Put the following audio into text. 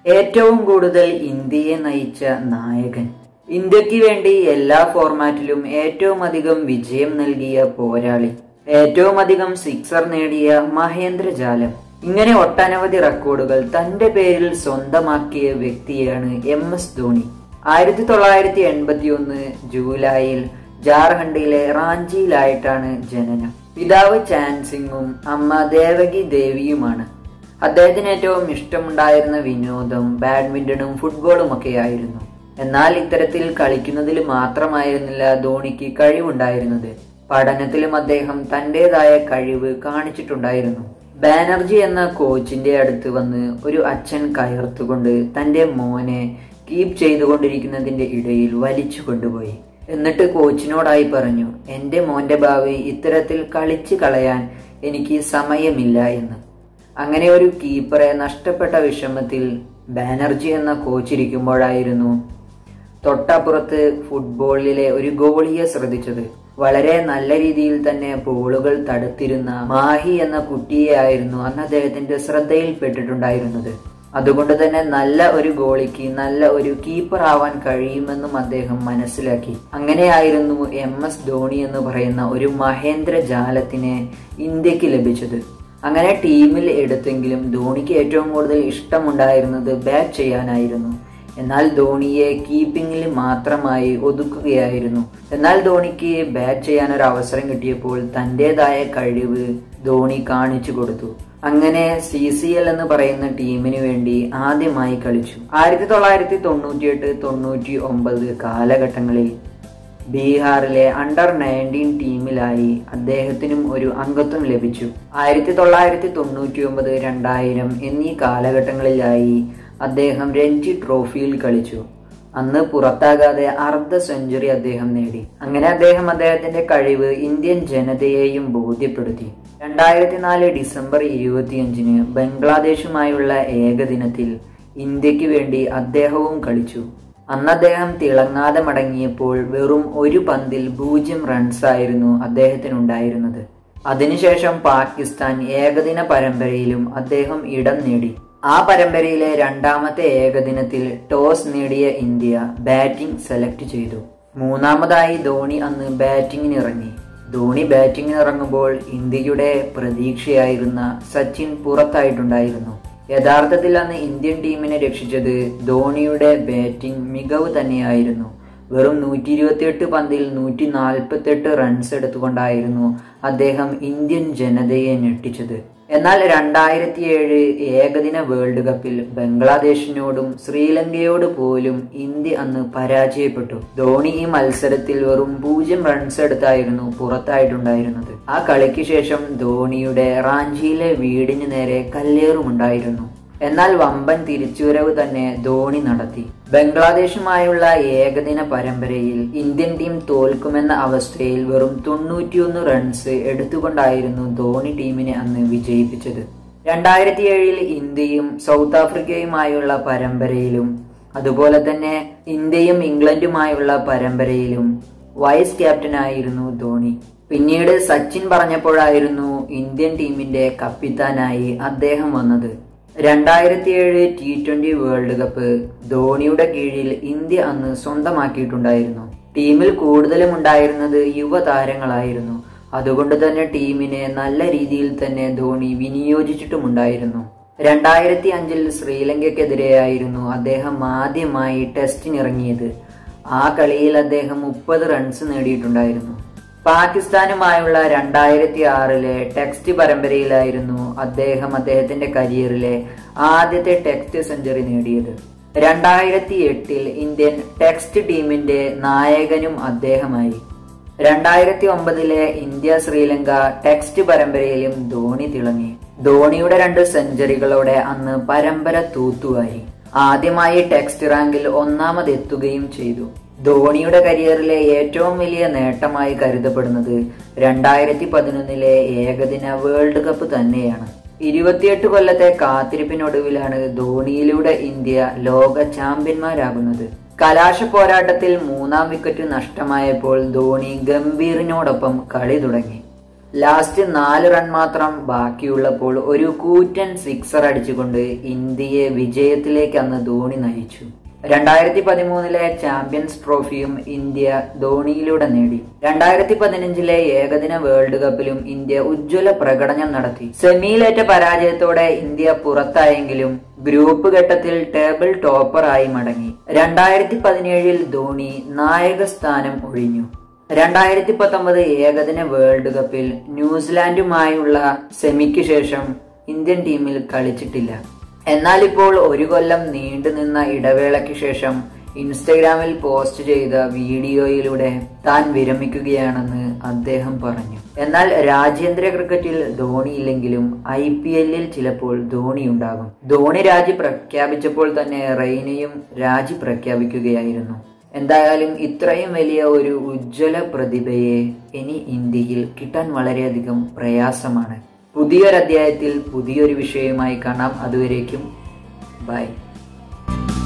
ഏറ്റവും കൂടുതൽ ഇന്ത്യയെ നയിച്ച നായകൻ ഇന്ത്യക്ക് വേണ്ടി എല്ലാ ഫോർമാറ്റിലും ഏറ്റവും അധികം വിജയം നൽകിയ പോരാളി ഏറ്റവും അധികം സിക്സർ നേടിയ മഹേന്ദ്ര ജാലം ഇങ്ങനെ ഒട്ടനവധി റെക്കോർഡുകൾ തന്റെ പേരിൽ സ്വന്തമാക്കിയ വ്യക്തിയാണ് എം എസ് ധോണി ആയിരത്തി തൊള്ളായിരത്തി എൺപത്തി ഒന്ന് ജൂലൈയിൽ ജാർഖണ്ഡിലെ റാഞ്ചിയിലായിട്ടാണ് ജനനം പിതാവ് ചാൻ സിംഗും അമ്മ ദേവകി ദേവിയുമാണ് അദ്ദേഹത്തിന് ഏറ്റവും ഇഷ്ടമുണ്ടായിരുന്ന വിനോദം ബാഡ്മിന്റണും ഫുട്ബോളും ഒക്കെയായിരുന്നു എന്നാൽ ഇത്തരത്തിൽ കളിക്കുന്നതിൽ മാത്രമായിരുന്നില്ല ധോണിക്ക് കഴിവുണ്ടായിരുന്നത് പഠനത്തിലും അദ്ദേഹം തന്റേതായ കഴിവ് കാണിച്ചിട്ടുണ്ടായിരുന്നു ബാനർജി എന്ന കോച്ചിന്റെ അടുത്ത് വന്ന് ഒരു അച്ഛൻ കയർത്തുകൊണ്ട് തന്റെ മോനെ കീപ്പ് ചെയ്തുകൊണ്ടിരിക്കുന്നതിന്റെ ഇടയിൽ വലിച്ചു കൊണ്ടുപോയി എന്നിട്ട് കോച്ചിനോടായി പറഞ്ഞു എന്റെ മോന്റെ ഭാവി ഇത്തരത്തിൽ കളിച്ചു കളയാൻ എനിക്ക് സമയമില്ല എന്ന് അങ്ങനെ ഒരു കീപ്പറെ നഷ്ടപ്പെട്ട വിഷമത്തിൽ ബാനർജി എന്ന കോച്ച് ഇരിക്കുമ്പോഴായിരുന്നു തൊട്ടപ്പുറത്ത് ഫുട്ബോളിലെ ഒരു ഗോളിയെ ശ്രദ്ധിച്ചത് വളരെ നല്ല രീതിയിൽ തന്നെ ബോളുകൾ തടുത്തിരുന്ന മാഹി എന്ന കുട്ടിയെയായിരുന്നു അന്ന് അദ്ദേഹത്തിന്റെ ശ്രദ്ധയിൽപ്പെട്ടിട്ടുണ്ടായിരുന്നത് അതുകൊണ്ട് തന്നെ നല്ല ഒരു ഗോളിക്ക് നല്ല ഒരു കീപ്പർ ആവാൻ കഴിയുമെന്നും അദ്ദേഹം മനസ്സിലാക്കി അങ്ങനെയായിരുന്നു എം എസ് ധോണി എന്ന് പറയുന്ന ഒരു മഹേന്ദ്ര ജാലത്തിനെ ഇന്ത്യക്ക് ലഭിച്ചത് അങ്ങനെ ടീമിൽ എടുത്തെങ്കിലും ധോണിക്ക് ഏറ്റവും കൂടുതൽ ഇഷ്ടമുണ്ടായിരുന്നത് ബാറ്റ് ചെയ്യാനായിരുന്നു എന്നാൽ ധോണിയെ കീപ്പിംഗിൽ മാത്രമായി ഒതുക്കുകയായിരുന്നു എന്നാൽ ധോണിക്ക് ബാറ്റ് ചെയ്യാൻ ഒരു അവസരം കിട്ടിയപ്പോൾ തൻ്റെതായ കഴിവ് ധോണി കാണിച്ചു കൊടുത്തു അങ്ങനെ സി സി എൽ എന്ന് പറയുന്ന ടീമിന് വേണ്ടി ആദ്യമായി കളിച്ചു ആയിരത്തി തൊള്ളായിരത്തി തൊണ്ണൂറ്റിയെട്ട് തൊണ്ണൂറ്റി ഒമ്പത് കാലഘട്ടങ്ങളിൽ ബീഹാറിലെ അണ്ടർ നയൻറ്റീൻ ടീമിലായി അദ്ദേഹത്തിനും ഒരു അംഗത്വം ലഭിച്ചു ആയിരത്തി തൊള്ളായിരത്തി തൊണ്ണൂറ്റി ഒമ്പത് രണ്ടായിരം എന്നീ കാലഘട്ടങ്ങളിലായി അദ്ദേഹം രഞ്ജി ട്രോഫിയിൽ കളിച്ചു അന്ന് പുറത്താകാതെ അർദ്ധ സെഞ്ചുറി അദ്ദേഹം നേടി അങ്ങനെ അദ്ദേഹം അദ്ദേഹത്തിന്റെ കഴിവ് ഇന്ത്യൻ ജനതയെയും ബോധ്യപ്പെടുത്തി രണ്ടായിരത്തി നാല് ഡിസംബർ ഇരുപത്തിയഞ്ചിന് ബംഗ്ലാദേശുമായുള്ള ഏകദിനത്തിൽ ഇന്ത്യക്ക് വേണ്ടി അദ്ദേഹവും കളിച്ചു അന്ന് അദ്ദേഹം തിളങ്ങാതെ മടങ്ങിയപ്പോൾ വെറും ഒരു പന്തിൽ പൂജ്യം റൺസ് ആയിരുന്നു അദ്ദേഹത്തിനുണ്ടായിരുന്നത് അതിനുശേഷം പാകിസ്ഥാൻ ഏകദിന പരമ്പരയിലും അദ്ദേഹം ഇടം നേടി ആ പരമ്പരയിലെ രണ്ടാമത്തെ ഏകദിനത്തിൽ ടോസ് നേടിയ ഇന്ത്യ ബാറ്റിംഗ് സെലക്ട് ചെയ്തു മൂന്നാമതായി ധോണി അന്ന് ബാറ്റിംഗിന് ഇറങ്ങി ധോണി ബാറ്റിംഗിന് ഇറങ്ങുമ്പോൾ ഇന്ത്യയുടെ പ്രതീക്ഷയായിരുന്ന സച്ചിൻ പുറത്തായിട്ടുണ്ടായിരുന്നു യഥാർത്ഥത്തിൽ അന്ന് ഇന്ത്യൻ ടീമിനെ രക്ഷിച്ചത് ധോണിയുടെ ബാറ്റിംഗ് മികവ് തന്നെയായിരുന്നു വെറും നൂറ്റി ഇരുപത്തിയെട്ട് പന്തിൽ നൂറ്റി നാൽപ്പത്തെട്ട് റൺസ് എടുത്തുകൊണ്ടായിരുന്നു അദ്ദേഹം ഇന്ത്യൻ ജനതയെ ഞെട്ടിച്ചത് എന്നാൽ രണ്ടായിരത്തി ഏഴ് ഏകദിന വേൾഡ് കപ്പിൽ ബംഗ്ലാദേശിനോടും ശ്രീലങ്കയോട് പോലും ഇന്ത്യ അന്ന് പരാജയപ്പെട്ടു ധോണി ഈ മത്സരത്തിൽ വെറും പൂജ്യം റൺസ് എടുത്തായിരുന്നു പുറത്തായിട്ടുണ്ടായിരുന്നത് ആ കളിക്ക് ശേഷം ധോണിയുടെ റാഞ്ചിയിലെ വീടിന് നേരെ കല്ലേറുമുണ്ടായിരുന്നു എന്നാൽ വമ്പൻ തിരിച്ചുവരവ് തന്നെ ധോണി നടത്തി ബംഗ്ലാദേശുമായുള്ള ഏകദിന പരമ്പരയിൽ ഇന്ത്യൻ ടീം തോൽക്കുമെന്ന അവസ്ഥയിൽ വെറും തൊണ്ണൂറ്റിയൊന്ന് റൺസ് എടുത്തുകൊണ്ടായിരുന്നു ധോണി ടീമിനെ അന്ന് വിജയിപ്പിച്ചത് രണ്ടായിരത്തി ഏഴിൽ ഇന്ത്യയും സൗത്ത് ആഫ്രിക്കയുമായുള്ള പരമ്പരയിലും അതുപോലെ തന്നെ ഇന്ത്യയും ഇംഗ്ലണ്ടുമായുള്ള പരമ്പരയിലും വൈസ് ക്യാപ്റ്റനായിരുന്നു ധോണി പിന്നീട് സച്ചിൻ പറഞ്ഞപ്പോഴായിരുന്നു ഇന്ത്യൻ ടീമിന്റെ കപ്പിത്താനായി അദ്ദേഹം വന്നത് രണ്ടായിരത്തി ഏഴ് ടി ട്വന്റി വേൾഡ് കപ്പ് ധോണിയുടെ കീഴിൽ ഇന്ത്യ അന്ന് സ്വന്തമാക്കിയിട്ടുണ്ടായിരുന്നു ടീമിൽ കൂടുതലും ഉണ്ടായിരുന്നത് യുവതാരങ്ങളായിരുന്നു അതുകൊണ്ട് തന്നെ ടീമിനെ നല്ല രീതിയിൽ തന്നെ ധോണി വിനിയോഗിച്ചിട്ടുമുണ്ടായിരുന്നു രണ്ടായിരത്തി അഞ്ചിൽ ശ്രീലങ്കയ്ക്കെതിരെയായിരുന്നു അദ്ദേഹം ആദ്യമായി ടെസ്റ്റിനിറങ്ങിയത് ആ കളിയിൽ അദ്ദേഹം മുപ്പത് റൺസ് നേടിയിട്ടുണ്ടായിരുന്നു പാകിസ്ഥാനുമായുള്ള രണ്ടായിരത്തി ആറിലെ ടെക്സ്റ്റ് പരമ്പരയിലായിരുന്നു അദ്ദേഹം അദ്ദേഹത്തിന്റെ കരിയറിലെ ആദ്യത്തെ ടെക്സ്റ്റ് സെഞ്ചുറി നേടിയത് രണ്ടായിരത്തി എട്ടിൽ ഇന്ത്യൻ ടെക്സ്റ്റ് ടീമിന്റെ നായകനും അദ്ദേഹമായി രണ്ടായിരത്തി ഒമ്പതിലെ ഇന്ത്യ ശ്രീലങ്ക ടെക്സ്റ്റ് പരമ്പരയിലും ധോണി തിളങ്ങി ധോണിയുടെ രണ്ട് സെഞ്ചുറികളോടെ അന്ന് പരമ്പര തൂത്തുവായി ആദ്യമായി ടെക്സ്റ്റ് റാങ്കിൽ ഒന്നാമതെത്തുകയും ചെയ്തു ധോണിയുടെ കരിയറിലെ ഏറ്റവും വലിയ നേട്ടമായി കരുതപ്പെടുന്നത് രണ്ടായിരത്തി പതിനൊന്നിലെ ഏകദിന വേൾഡ് കപ്പ് തന്നെയാണ് ഇരുപത്തിയെട്ട് കൊല്ലത്തെ കാത്തിരിപ്പിനൊടുവിലാണ് ധോണിയിലൂടെ ഇന്ത്യ ലോക ചാമ്പ്യന്മാരാകുന്നത് കലാശ പോരാട്ടത്തിൽ മൂന്നാം വിക്കറ്റ് നഷ്ടമായപ്പോൾ ധോണി ഗംഭീറിനോടൊപ്പം കളി തുടങ്ങി ലാസ്റ്റ് നാല് റൺ മാത്രം ബാക്കിയുള്ളപ്പോൾ ഒരു കൂറ്റൻ സിക്സർ അടിച്ചുകൊണ്ട് ഇന്ത്യയെ വിജയത്തിലേക്ക് അന്ന് ധോണി നയിച്ചു രണ്ടായിരത്തി പതിമൂന്നിലെ ചാമ്പ്യൻസ് ട്രോഫിയും ഇന്ത്യ ധോണിയിലൂടെ നേടി രണ്ടായിരത്തി പതിനഞ്ചിലെ ഏകദിന വേൾഡ് കപ്പിലും ഇന്ത്യ ഉജ്ജ്വല പ്രകടനം നടത്തി സെമിയിലേറ്റ പരാജയത്തോടെ ഇന്ത്യ പുറത്തായെങ്കിലും ഗ്രൂപ്പ് ഘട്ടത്തിൽ ടേബിൾ ടോപ്പറായി മടങ്ങി രണ്ടായിരത്തി പതിനേഴിൽ ധോണി നായക സ്ഥാനം ഒഴിഞ്ഞു രണ്ടായിരത്തി പത്തൊമ്പത് ഏകദിന വേൾഡ് കപ്പിൽ ന്യൂസിലാൻഡുമായുള്ള സെമിക്ക് ശേഷം ഇന്ത്യൻ ടീമിൽ കളിച്ചിട്ടില്ല എന്നാൽ ഇപ്പോൾ ഒരു കൊല്ലം നീണ്ടുനിന്ന ഇടവേളയ്ക്ക് ശേഷം ഇൻസ്റ്റഗ്രാമിൽ പോസ്റ്റ് ചെയ്ത വീഡിയോയിലൂടെ താൻ വിരമിക്കുകയാണെന്ന് അദ്ദേഹം പറഞ്ഞു എന്നാൽ രാജ്യാന്തര ക്രിക്കറ്റിൽ ധോണി ഇല്ലെങ്കിലും ഐ പി എല്ലിൽ ചിലപ്പോൾ ധോണി ഉണ്ടാകും ധോണി രാജി പ്രഖ്യാപിച്ചപ്പോൾ തന്നെ റെയ്നയും രാജി പ്രഖ്യാപിക്കുകയായിരുന്നു എന്തായാലും ഇത്രയും വലിയ ഒരു ഉജ്ജ്വല പ്രതിഭയെ ഇനി ഇന്ത്യയിൽ കിട്ടാൻ വളരെയധികം പ്രയാസമാണ് പുതിയൊരധ്യായത്തിൽ പുതിയൊരു വിഷയവുമായി കാണാം അതുവരേക്കും ബൈ